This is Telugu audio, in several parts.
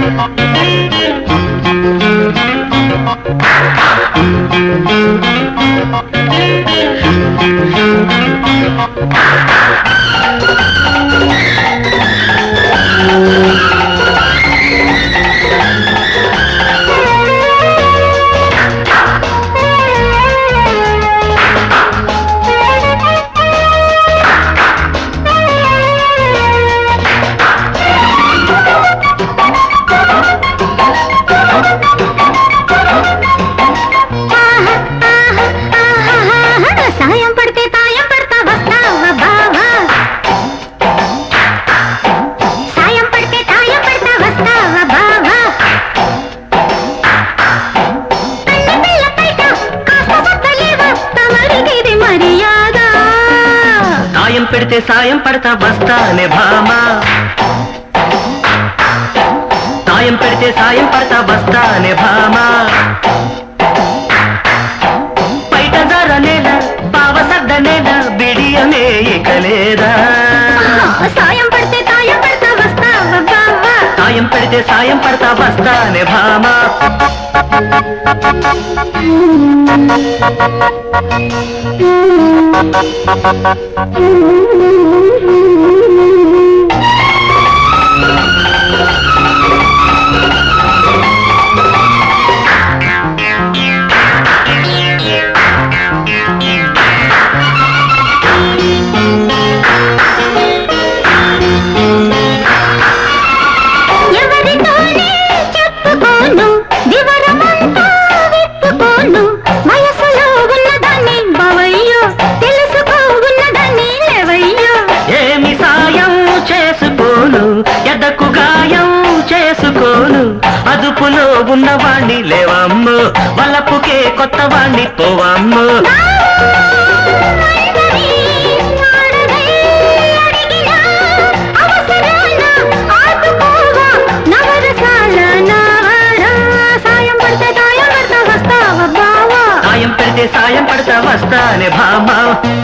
సాయం పడితే తాయం పడతా వస్తావా బావా సాయం పడితే తాయం పడతా వస్తావా బావా అన్న పిల్ల పైట కాస్త వద్దలేవా తమరికిది మర్యాద సాయం పెడితే సాయం పడతా వస్తానే భామా సాయం పెడితే సాయం పడతా వస్తానే భామా బయట ధరనేల పావ సద్దనేల బిడియమే ఇక లేదా సాయం పడితే తాయం పడతా వస్తావా బావా సాయం పెడితే సాయం పడతా వస్తానే భామా ఎవరితోనే చెప్పుకోను వివరమంతా విప్పుకోను వయసులో ఉన్నదాన్ని బవయ్యో తెలుసుకో ఉన్నదాన్ని లేవయ్యో ఏమి సాయం చేసుకోను ఎదకు గాయం చేసుకోను అదుపులో ఉన్నవాణ్ణి లేవమ్ము వలపుకే కొత్త వాణ్ణి పోవమ్ము అందరి ఆడదై అడిగినా అవసరాన ఆదుకోవా నవరసాల నారా సాయం పడితే సాయం పడతా వస్తావా బావా సాయం పెడితే సాయం పడతా వస్తానే భామా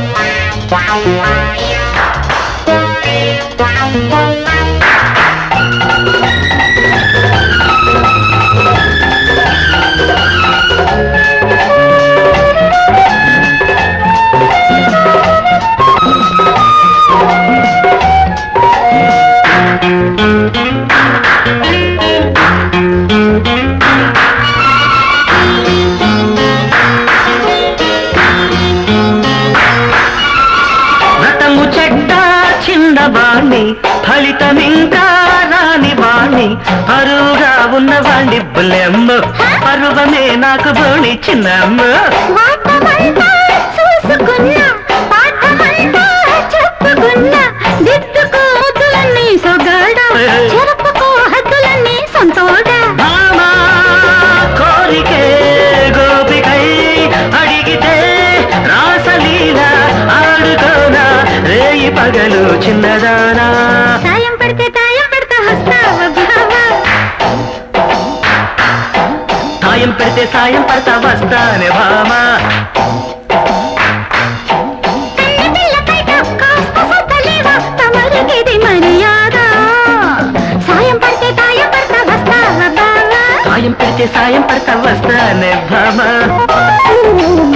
వ్రతము చెడ్డ చిన్నవాణ్ణి ఫలితమింకా రాని వాణ్ణి అరువుగా ఉన్నవాణ్ణి బుల్లెమ్మ పరువమే నాకు బోణి చిన్నమ్మ వాటమంతా చూసుకున్నా పాఠమంతా చెప్పుకున్నా దిద్దుకో హద్దులన్నీ సొగాడ చెరుపుకో హద్దులన్నీ సొంతోడ మామా కోరికే గోపికై అడిగితే రాసలీల ఆడుకోనా రేయి పగలు చిన్నదానా సాయం పడితే తాయం పడతా వస్తావా బావా సాయం పెడితే సాయం పడతా వస్తానే భామా కన్న పిల్ల పైట కాస్త సొత్తలేవా తమరికిది మర్యాద సాయం పడితే తాయం పడతా వస్తావా బావా సాయం పెడితే సాయం పడతా వస్తానే భామా